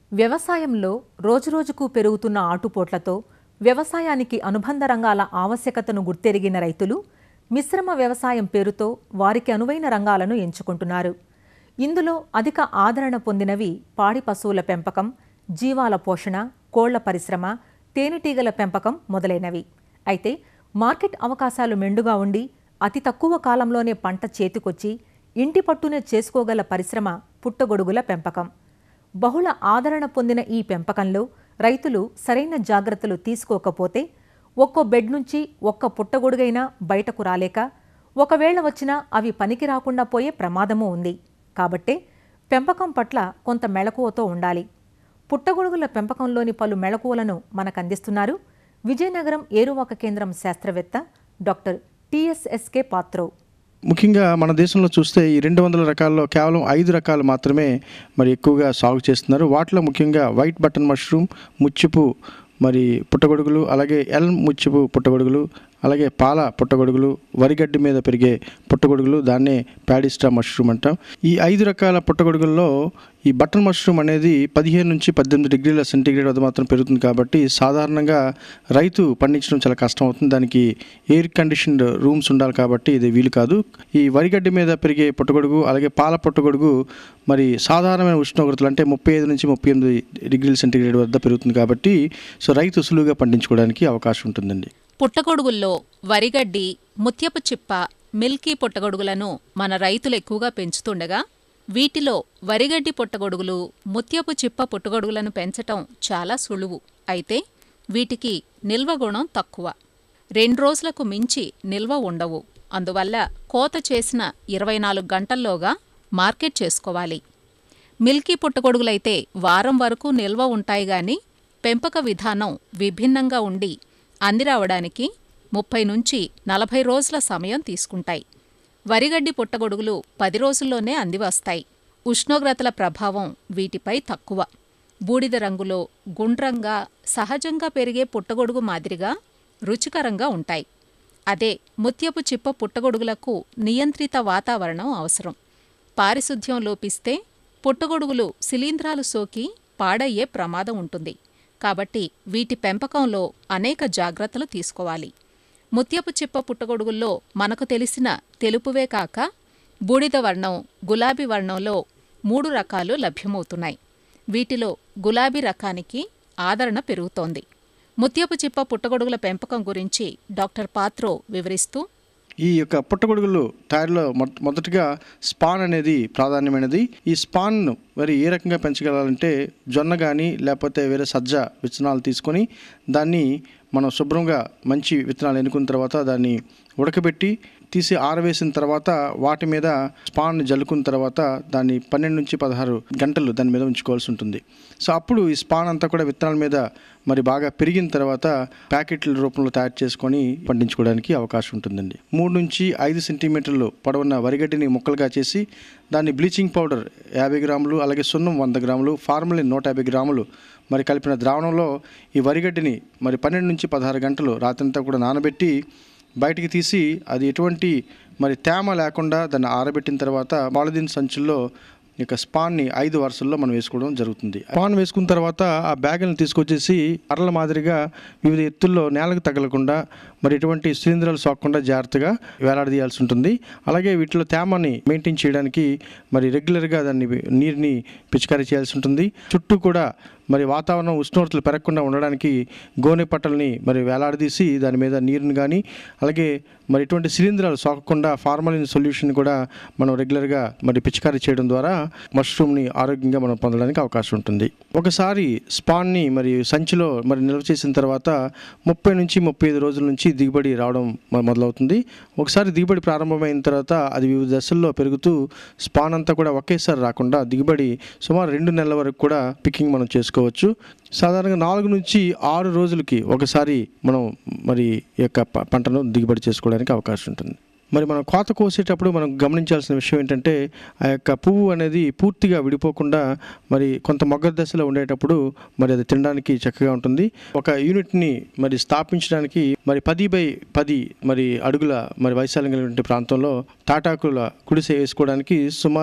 వ్యవసాయంలో రోజురోజుకు పెరుగుతున్న ఆటుపోట్లతో వ్యవసాయానికి అనుబంధ రంగాల ఆవశ్యకతను గుర్తెరిగిన రైతులు మిశ్రమ వ్యవసాయం పేరుతో వారికి అనువైన రంగాలను ఎంచుకుంటున్నారు ఇందులో అధిక ఆదరణ పొందినవి పాడి పశువుల పెంపకం జీవాల పోషణ కోళ్ల పరిశ్రమ తేనెటీగల పెంపకం మొదలైనవి అయితే మార్కెట్ అవకాశాలు మెండుగా ఉండి అతి తక్కువ కాలంలోనే పంట చేతికొచ్చి ఇంటి పట్టునే చేసుకోగల పరిశ్రమ పుట్టగొడుగుల పెంపకం బహుళ ఆదరణ పొందిన ఈ పెంపకంలో రైతులు సరైన జాగ్రత్తలు తీసుకోకపోతే ఒక్కో బెడ్ నుంచి ఒక్క పుట్టగొడుగైనా బయటకు రాలేక ఒకవేళ వచ్చినా అవి పనికి రాకుండా పోయే ప్రమాదమూ ఉంది కాబట్టే పెంపకం పట్ల కొంత మెళకువతో ఉండాలి పుట్టగొడుగుల పెంపకంలోని పలు మెళకువలను మనకందిస్తున్నారు విజయనగరం ఏరువాక కేంద్రం శాస్త్రవేత్త డాక్టర్ టిఎస్ఎస్కే పాత్రో ముఖ్యంగా మన దేశంలో చూస్తే ఈ రెండు వందల రకాల్లో కేవలం ఐదు రకాలు మాత్రమే మరి ఎక్కువగా సాగు చేస్తున్నారు వాటిలో ముఖ్యంగా వైట్ బటన్ మష్రూమ్ ముచ్చిపు మరి పుట్టగొడుగులు అలాగే ఎల్ ముచ్చిపు పుట్టగొడుగులు అలాగే పాల పుట్టగొడుగులు వరిగడ్డి మీద పెరిగే పుట్టగొడుగులు దాన్నే ప్యాడిస్టా మష్రూమ్ అంటాం ఈ ఐదు రకాల పుట్టగొడుగుల్లో ఈ బటన్ మష్రూమ్ అనేది పదిహేను నుంచి పద్దెనిమిది డిగ్రీల సెంటీగ్రేడ్ వద్ద మాత్రం పెరుగుతుంది కాబట్టి సాధారణంగా రైతు పండించడం చాలా కష్టం అవుతుంది దానికి ఎయిర్ కండిషన్డ్ రూమ్స్ ఉండాలి కాబట్టి ఇది వీలు కాదు ఈ వరిగడ్డి మీద పెరిగే పుట్టగొడుగు అలాగే పాల పుట్టగొడుగు మరి సాధారణమైన ఉష్ణోగ్రతలు అంటే ముప్పై ఐదు నుంచి ముప్పై ఎనిమిది డిగ్రీల సెంటీగ్రేడ్ వద్ద పెరుగుతుంది కాబట్టి సో రైతు సులువుగా పండించుకోవడానికి అవకాశం ఉంటుందండి పుట్టగొడుగుల్లో వరిగడ్డి ముత్యపు చిప్ప మిల్కీ పుట్టగొడుగులను మన రైతులు ఎక్కువగా పెంచుతుండగా వీటిలో వరిగడ్డి పుట్టగొడుగులు ముత్యపు చిప్ప పుట్టగొడుగులను పెంచటం చాలా సులువు అయితే వీటికి నిల్వ గుణం తక్కువ రెండు రోజులకు మించి నిల్వ ఉండవు అందువల్ల కోత చేసిన ఇరవై నాలుగు గంటల్లోగా మార్కెట్ చేసుకోవాలి మిల్కీ పుట్టగొడుగులైతే వారం వరకు నిల్వ ఉంటాయి గాని పెంపక విధానం విభిన్నంగా ఉండి అందిరావడానికి ముప్పై నుంచి నలభై రోజుల సమయం తీసుకుంటాయి వరిగడ్డి పుట్టగొడుగులు పది రోజుల్లోనే అందివస్తాయి ఉష్ణోగ్రతల ప్రభావం వీటిపై తక్కువ బూడిద రంగులో గుండ్రంగా సహజంగా పెరిగే పుట్టగొడుగు మాదిరిగా రుచికరంగా ఉంటాయి అదే ముత్యపు చిప్ప పుట్టగొడుగులకు నియంత్రిత వాతావరణం అవసరం పారిశుధ్యం లోపిస్తే పుట్టగొడుగులు శిలీంధ్రాలు సోకి పాడయ్యే ప్రమాదం ఉంటుంది కాబట్టి వీటి పెంపకంలో అనేక జాగ్రత్తలు తీసుకోవాలి ముత్యపు చిప్ప పుట్టగొడుగుల్లో మనకు తెలిసిన తెలుపువే కాక బూడిద వర్ణం గులాబీ వర్ణంలో మూడు రకాలు లభ్యమవుతున్నాయి వీటిలో గులాబీ రకానికి ఆదరణ పెరుగుతోంది ముత్యపు చిప్ప పుట్టగొడుగుల పెంపకం గురించి డాక్టర్ పాత్రో వివరిస్తూ ఈ యొక్క పుట్టగొడుగులు తయారీలో మొ- మొదటగా స్పాన్ అనేది ప్రాధాన్యమైనది ఈ స్పాన్ మరి ఏ రకంగా పెంచగలాలంటే జొన్న కానీ లేకపోతే వేరే సజ్జ విత్తనాలు తీసుకొని దాన్ని మనం శుభ్రంగా మంచి విత్తనాలు ఎన్నుకున్న తర్వాత దాన్ని ఉడకబెట్టి తీసి ఆరవేసిన తర్వాత వాటి మీద స్పాన్ జల్లుకున్న తర్వాత దాన్ని పన్నెండు నుంచి పదహారు గంటలు దాని మీద ఉంచుకోవాల్సి ఉంటుంది సో అప్పుడు ఈ స్పాన్ అంతా కూడా విత్తనాల మీద మరి బాగా పెరిగిన తర్వాత ప్యాకెట్ల రూపంలో తయారు చేసుకొని పండించుకోవడానికి అవకాశం ఉంటుందండి మూడు నుంచి ఐదు సెంటీమీటర్లు పొడవున్న వరిగడ్డిని ముక్కలుగా చేసి దాన్ని బ్లీచింగ్ పౌడర్ యాభై గ్రాములు అలాగే సున్నం వంద గ్రాములు ఫార్మలిన్ నూట యాభై గ్రాములు మరి కలిపిన ద్రావణంలో ఈ వరిగడ్డిని మరి పన్నెండు నుంచి పదహారు గంటలు రాత్రంతా కూడా నానబెట్టి బయటికి తీసి అది ఎటువంటి మరి తేమ లేకుండా దాన్ని ఆరబెట్టిన తర్వాత పాలిథిన్ సంచుల్లో ఈ యొక్క స్పాన్ని ఐదు వరుసల్లో మనం వేసుకోవడం జరుగుతుంది స్పాన్ వేసుకున్న తర్వాత ఆ బ్యాగులను తీసుకొచ్చేసి అరల మాదిరిగా వివిధ ఎత్తుల్లో నేలకు తగలకుండా మరి ఎటువంటి శిలీంధ్రాలు సోకకుండా జాగ్రత్తగా వేలాడదీయాల్సి ఉంటుంది అలాగే వీటిలో తేమని మెయింటైన్ చేయడానికి మరి రెగ్యులర్గా దాన్ని నీరుని పిచికారీ చేయాల్సి ఉంటుంది చుట్టూ కూడా మరి వాతావరణం ఉష్ణోగ్రతలు పెరగకుండా ఉండడానికి గోనె పట్టల్ని మరి వేలాడదీసి దాని మీద నీరుని కానీ అలాగే మరి ఎటువంటి శిలీంధ్రాలు సోకకుండా ఫార్మలిన్ సొల్యూషన్ కూడా మనం రెగ్యులర్గా మరి పిచికారీ చేయడం ద్వారా మష్రూమ్ని ఆరోగ్యంగా మనం పొందడానికి అవకాశం ఉంటుంది ఒకసారి స్పాన్ని మరి సంచిలో మరి నిల్వ చేసిన తర్వాత ముప్పై నుంచి ముప్పై ఐదు రోజుల నుంచి దిగుబడి రావడం మ- మొదలవుతుంది ఒకసారి దిగుబడి ప్రారంభమైన తర్వాత అది వివిధ దశల్లో పెరుగుతూ స్పాన్ అంతా కూడా ఒకేసారి రాకుండా దిగుబడి సుమారు రెండు నెలల వరకు కూడా పికింగ్ మనం చేసుకోవచ్చు సాధారణంగా నాలుగు నుంచి ఆరు రోజులకి ఒకసారి మనం మరి ఈ యొక్క ప- పంటను దిగుబడి చేసుకోవడానికి అవకాశం ఉంటుంది మరి మనం కోత కోసేటప్పుడు మనం గమనించాల్సిన విషయం ఏంటంటే ఆ యొక్క పువ్వు అనేది పూర్తిగా విడిపోకుండా మరి కొంత మొగ్గ దశలో ఉండేటప్పుడు మరి అది తినడానికి చక్కగా ఉంటుంది ఒక యూనిట్ని మరి స్థాపించడానికి మరి పది బై పది మరి అడుగుల మరి వైశాల్యం కలిగిన ప్రాంతంలో తాటాకుల కుడిసె వేసుకోవడానికి సుమారు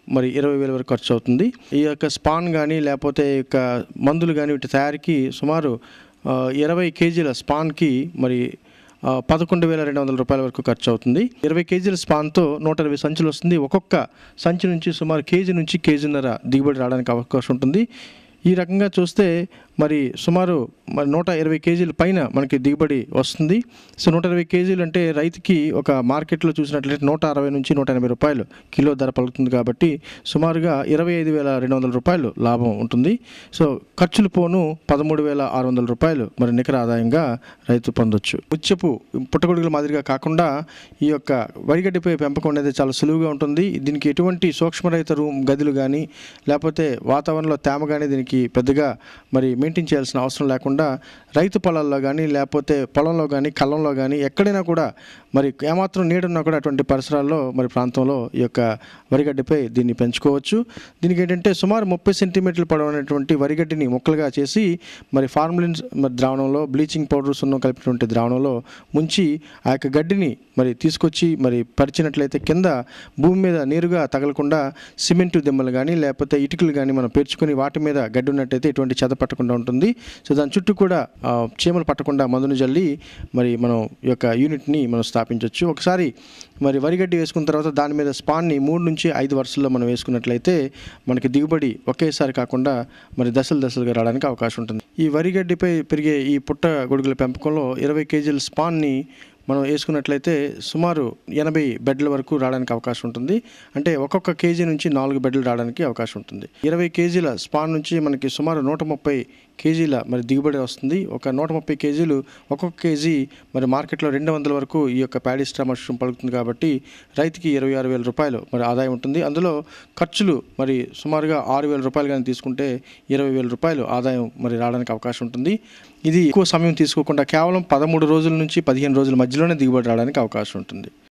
మరి ఇరవై వేల వరకు ఖర్చు అవుతుంది ఈ యొక్క స్పాన్ కానీ లేకపోతే ఈ యొక్క మందులు కానీ వీటి తయారీకి సుమారు ఆ, ఇరవై కేజీల స్పాన్కి మరి ఆ, పదకొండు వేల రెండు వందల రూపాయల వరకు ఖర్చు అవుతుంది ఇరవై కేజీల స్పాన్తో నూట ఇరవై సంచులు వస్తుంది ఒక్కొక్క సంచి నుంచి సుమారు కేజీ నుంచి కేజీన్నర దిగుబడి రావడానికి అవకాశం ఉంటుంది ఈ రకంగా చూస్తే మరి సుమారు మరి నూట ఇరవై కేజీల పైన మనకి దిగుబడి వస్తుంది సో నూట ఇరవై కేజీలు అంటే రైతుకి ఒక మార్కెట్లో చూసినట్లయితే నూట అరవై నుంచి నూట ఎనభై రూపాయలు కిలో ధర పలుకుతుంది కాబట్టి సుమారుగా ఇరవై ఐదు వేల రెండు వందల రూపాయలు లాభం ఉంటుంది సో ఖర్చులు పోను పదమూడు వేల ఆరు వందల రూపాయలు మరి నికర ఆదాయంగా రైతు పొందొచ్చు ముత్యపు పుట్టగొడుగుల మాదిరిగా కాకుండా ఈ యొక్క వరిగడ్డిపై పెంపకం అనేది చాలా సులువుగా ఉంటుంది దీనికి ఎటువంటి సూక్ష్మరైత రూమ్ గదులు కానీ లేకపోతే వాతావరణంలో తేమ కానీ దీనికి పెద్దగా మరి మెయింటైన్ చేయాల్సిన అవసరం లేకుండా రైతు పొలాల్లో కానీ లేకపోతే పొలంలో కానీ కళ్ళంలో కానీ ఎక్కడైనా కూడా మరి ఏమాత్రం నీడున్నా కూడా అటువంటి పరిసరాల్లో మరి ప్రాంతంలో ఈ యొక్క వరిగడ్డిపై దీన్ని పెంచుకోవచ్చు దీనికి ఏంటంటే సుమారు ముప్పై సెంటీమీటర్లు పొడవైనటువంటి వరిగడ్డిని ముక్కలుగా చేసి మరి ఫార్ములిన్ మరి ద్రావణంలో బ్లీచింగ్ పౌడర్ సున్నం కలిపినటువంటి ద్రావణంలో ముంచి ఆ యొక్క గడ్డిని మరి తీసుకొచ్చి మరి పరిచినట్లయితే కింద భూమి మీద నేరుగా తగలకుండా సిమెంటు దిమ్మలు కానీ లేకపోతే ఇటుకలు కానీ మనం పేర్చుకొని వాటి మీద గడ్డి ఉన్నట్టయితే ఎటువంటి చెద పట్టకుండా ఉంటుంది సో దాని చుట్టూ కూడా ఆ, చీమలు పట్టకుండా మందును జల్లి మరి మనం ఈ యొక్క యూనిట్ని మనం స్థాపించవచ్చు ఒకసారి మరి వరిగడ్డి వేసుకున్న తర్వాత దాని మీద స్పాన్ని మూడు నుంచి ఐదు వరుసల్లో మనం వేసుకున్నట్లయితే మనకి దిగుబడి ఒకేసారి కాకుండా మరి దశలు దశలుగా రావడానికి అవకాశం ఉంటుంది ఈ వరిగడ్డిపై పెరిగే ఈ పుట్ట గొడుగుల పెంపకంలో ఇరవై కేజీల స్పాన్ని మనం వేసుకున్నట్లయితే సుమారు ఎనభై బెడ్ల వరకు రావడానికి అవకాశం ఉంటుంది అంటే ఒక్కొక్క కేజీ నుంచి నాలుగు బెడ్లు రావడానికి అవకాశం ఉంటుంది ఇరవై కేజీల స్పాన్ నుంచి మనకి సుమారు నూట ముప్పై కేజీల మరి దిగుబడి వస్తుంది ఒక నూట ముప్పై కేజీలు ఒక్కొక్క కేజీ మరి మార్కెట్లో రెండు వందల వరకు ఈ యొక్క ప్యాడిస్ట్రా మష్రూమ్ పలుకుతుంది కాబట్టి రైతుకి ఇరవై ఆరు వేల రూపాయలు మరి ఆదాయం ఉంటుంది అందులో ఖర్చులు మరి సుమారుగా ఆరు వేల రూపాయలు కానీ తీసుకుంటే ఇరవై వేల రూపాయలు ఆదాయం మరి రావడానికి అవకాశం ఉంటుంది ఇది ఎక్కువ సమయం తీసుకోకుండా కేవలం పదమూడు రోజుల నుంచి పదిహేను రోజుల మధ్యలోనే దిగుబడి రావడానికి అవకాశం ఉంటుంది